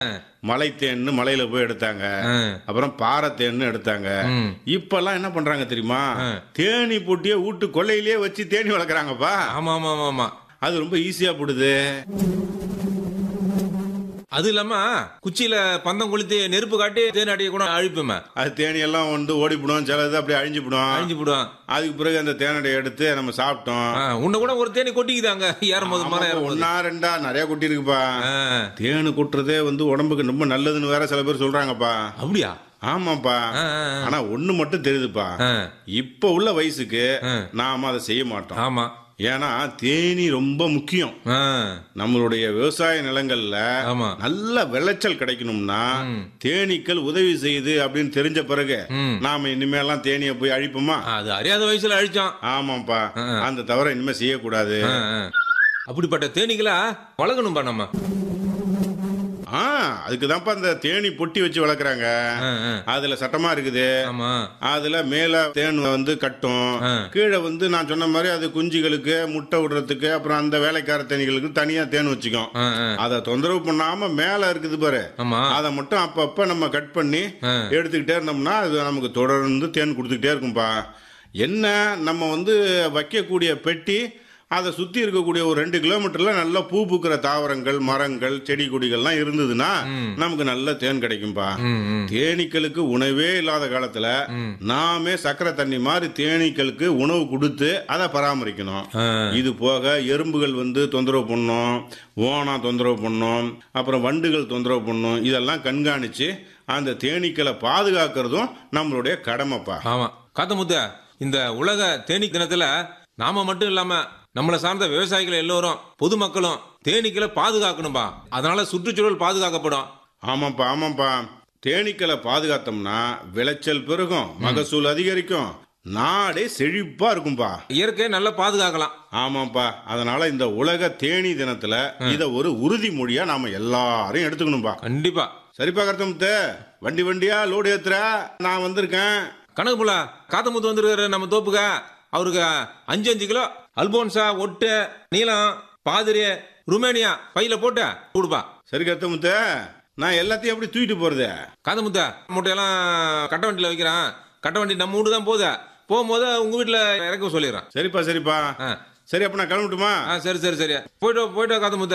மலை தேன்னு மலையில போய் எடுத்தாங்க ஆ. அப்புறம் பாறை தேன்னு எடுத்தாங்க ம். இப்பெல்லாம் என்ன பண்றாங்க தெரியுமா தேனி போட்டியே வீட்டு கொள்ளையிலேயே வச்சு தேனி வளர்க்குறாங்கப்பா ஆமா ஆமா ஆமா ஆமா அது ரொம்ப ஈஸியா போடுது அது இல்லாம குச்சியில பந்தம் கொளுத்தி நெருப்பு காட்டி தேன் அடிய கூட அழிப்புமே அது தேனி எல்லாம் வந்து ஓடிப்பிடும் சிலது அப்படியே அழிஞ்சுப்பிடும் அழிஞ்சு போடுவான் அதுக்கு பிறகு அந்த தேனடை எடுத்து நம்ம சாப்பிட்டோம் உன்னை கூட ஒரு தேனி கொட்டிக்குதாங்க ஏறும்போது மரம் ஏறும்போது ஒன்னா ரெண்டா நிறைய கொட்டி இருக்குப்பா ஆ, தேனு கொட்டுறதே வந்து உடம்புக்கு ரொம்ப நல்லதுன்னு வேற சில பேர் சொல்றாங்கப்பா அப்படியா ஆமாப்பா ஆ, ஆ, ஆ. ஆனா ஒண்ணு மட்டும் தெரியுதுப்பா ஆ, இப்ப உள்ள வயசுக்கு ஆ. நாம அதை செய்ய மாட்டோம் ஆமா ஏன்னா தேனி ரொம்ப முக்கியம் ஆ, நம்மளுடைய விவசாய நிலங்கள்ல ஆமா நல்ல விளைச்சல் கிடைக்கணும்னா தேனீக்கள் உதவி செய்யுது அப்படின்னு தெரிஞ்ச பிறகு ம். நாம இனிமேலாம் தேனியை போய் அழிப்போமா அது அறியாத வயசுல அழிச்சோம் ஆமாப்பா ஆ. அந்த தவிர இனிமே செய்யக்கூடாது ஆ, ஆ. அப்படிப்பட்ட தேனீகளா வளர்க்கணும்பா நம்ம ஆ அதுக்கு தான்ப்பா இந்த தேனி பொட்டி வச்சு வளர்க்குறாங்க ஆ, ஆ. அதுல சட்டமா இருக்குது ஆமா அதுல மேல தேன் வந்து கட்டும் ஆ. கீழே வந்து நான் சொன்ன மாதிரி அது குஞ்சுகளுக்கு முட்டை விடுறதுக்கு அப்புறம் அந்த வேலைக்கார தேனிகளுக்கு தனியா தேன் வச்சுக்கும் ஆ, ஆ. அதை தொந்தரவு பண்ணாம மேல இருக்குது பாரு ஆமா அதை மட்டும் அப்பப்ப நம்ம கட் பண்ணி ஆ. எடுத்துக்கிட்டே இருந்தோம்னா அது நமக்கு தொடர்ந்து தேன் கொடுத்துக்கிட்டே இருக்கும்பா என்ன நம்ம வந்து வைக்கக்கூடிய பெட்டி அதை சுத்தி இருக்கக்கூடிய ஒரு ரெண்டு கிலோமீட்டர்ல நல்ல பூ பூக்கிற தாவரங்கள் மரங்கள் செடி கொடிகள்லாம் இருந்ததுன்னா நமக்கு நல்ல தேன் கிடைக்கும்பா ம், ம். தேனீக்களுக்கு உணவே இல்லாத காலத்துல ம். நாமே சக்கரை தண்ணி மாதிரி தேனீக்களுக்கு உணவு கொடுத்து அதை பராமரிக்கணும் ஆ. இது போக எறும்புகள் வந்து தொந்தரவு பண்ணும் ஓனா தொந்தரவு பண்ணும் அப்புறம் வண்டுகள் தொந்தரவு பண்ணும் இதெல்லாம் கண்காணிச்சு அந்த தேனீக்களை பாதுகாக்கிறதும் நம்மளுடைய கடமைப்பா ஆமா காத்த முத்த இந்த உலக தேனீ தினத்துல நாம மட்டும் இல்லாம நம்மளை சார்ந்த விவசாயிகள் எல்லோரும் பொதுமக்களும் தேனீக்களை பாதுகாக்கணும்பா அதனால சுற்றுச்சூழல் பாதுகாக்கப்படும் ஆமாப்பா ஆமாப்பா தேனீக்களை பாதுகாத்தோம்னா விளைச்சல் பெருகும் மகசூல் அதிகரிக்கும் நாடே செழிப்பா இருக்கும்பா இயற்கையை நல்லா பாதுகாக்கலாம் ஆமாப்பா அதனால இந்த உலக தேனி தினத்துல இத ஒரு உறுதிமொழியா நாம எல்லாரும் எடுத்துக்கணும்பா கண்டிப்பா சரிப்பா கருத்தமுத்து வண்டி வண்டியா லோடு ஏத்துற நான் வந்திருக்கேன் கணக்கு புள்ள காத்தமுத்து வந்துருக்காரு நம்ம தோப்புக்க அவருக்கு அஞ்சு அஞ்சு கிலோ அல்போன்சா ஒட்டு நீலம் பாதிரி ருமேனியா பையில போட்டு கொடுப்பா சரி கருத்தமுத்து நான் எல்லாத்தையும் எப்படி தூக்கிட்டு போறது காத்தமுத்த மூட்டையெல்லாம் கட்ட வண்டியில வைக்கிறான் கட்ட வண்டி நம்ம வீடு தான் போகுது போகும்போது உங்க வீட்டுல இறக்க சொல்லிடுறான் சரிப்பா சரிப்பா ஆ. சரி அப்ப நான் கிளம்பட்டுமா ஆ சரி சரி சரி போயிட்டு வா, போயிட்டு வா, காத்தமுத்த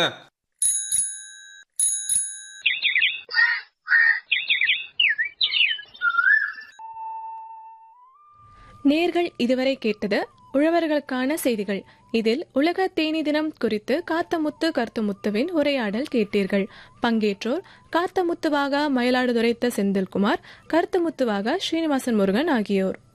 நேர்கள் இதுவரை கேட்டது உழவர்களுக்கான செய்திகள் இதில் உலக தேனி தினம் குறித்து காத்தமுத்து கருத்துமுத்துவின் உரையாடல் கேட்டீர்கள் பங்கேற்றோர் காத்தமுத்துவாக மயிலாடுதுறைத்த செந்தில்குமார் கருத்துமுத்துவாக ஸ்ரீனிவாசன் முருகன் ஆகியோர்